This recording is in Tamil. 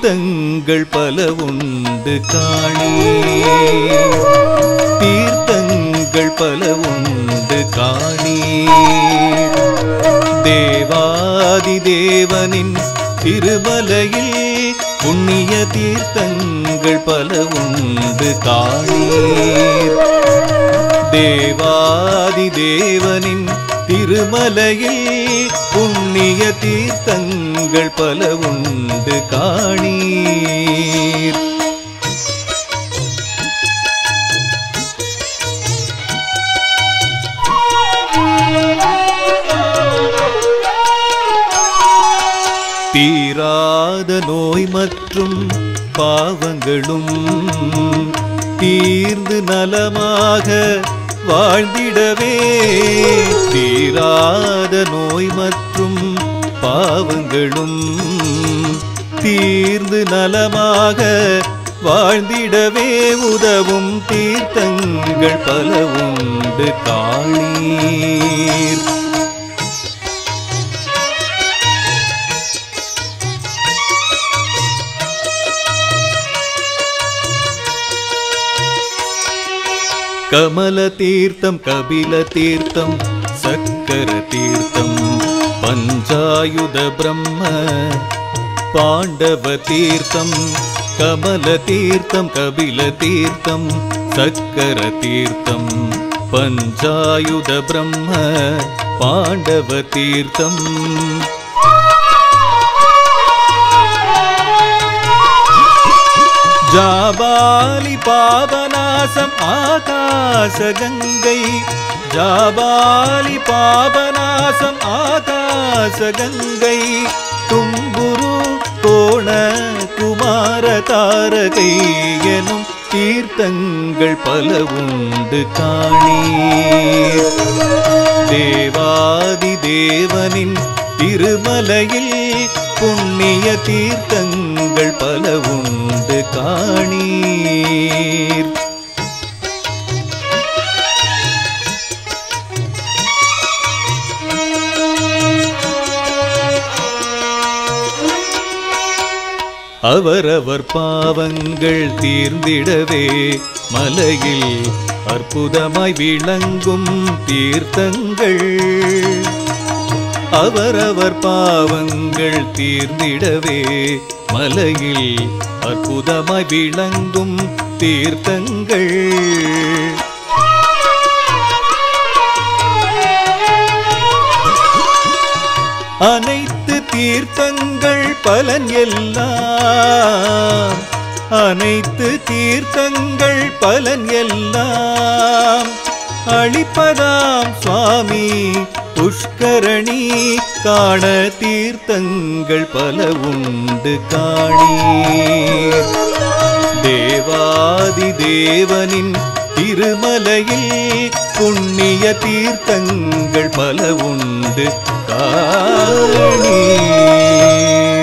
தீர்த்தங்கள் பல உண்டு காணி தீர்த்தங்கள் பல உண்டு காணி தேவாதி தேவனின் திருமலையில் புண்ணிய தீர்த்தங்கள் பல உண்டு காணீர் தேவாதி தேவனின் திருமலையில் புண்ணிய தீர்த்தங்கள் பல உண்டு காணீர் தீராத நோய் மற்றும் பாவங்களும் தீர்ந்து நலமாக வாழ்ந்திடவே தீராத நோய் மற்றும் பாவங்களும் தீர்ந்து நலமாக வாழ்ந்திடவே உதவும் தீர்த்தங்கள் பல உண்டு காணீர் கமல தீர்த்தம் கபில தீர்த்தம் சக்கர தீர்த்தம் பஞ்சாயுத பிரம்ம பாண்டவ தீர்த்தம் கமல தீர்த்தம் கபில தீர்த்தம் சக்கர தீர்த்தம் பஞ்சாயுத பிரம்ம பாண்டவ தீர்த்தம் ஜாபாலி பாபநாசம் ஆகாச கங்கை ஜாபாலி பாபநாசம் ஆகாச கங்கை தும்புரு கோண குமார தாரகை எனும் தீர்த்தங்கள் பல உண்டு காணீர் தேவாதி தேவனின் திருமலையில் புண்ணிய தீர்த்தங்கள் பல உண்டு காணீர் அவரவர் பாவங்கள் தீர்ந்திடவே மலையில் அற்புதமாய் விளங்கும் தீர்த்தங்கள் அவரவர் பாவங்கள் தீர்ந்திடவே மலையில் அற்புதமாய் விளங்கும் தீர்த்தங்கள் அனைத்து தீர்த்தங்கள் பலன் எல்லாம் அனைத்து தீர்த்தங்கள் பலன் எல்லாம் அளிப்பதாம் சுவாமி புஷ்கரணி காண தீர்த்தங்கள் பல உண்டு காணீர் தேவாதி தேவனின் திருமலையில் புண்ணிய தீர்த்தங்கள் பல உண்டு காணீர்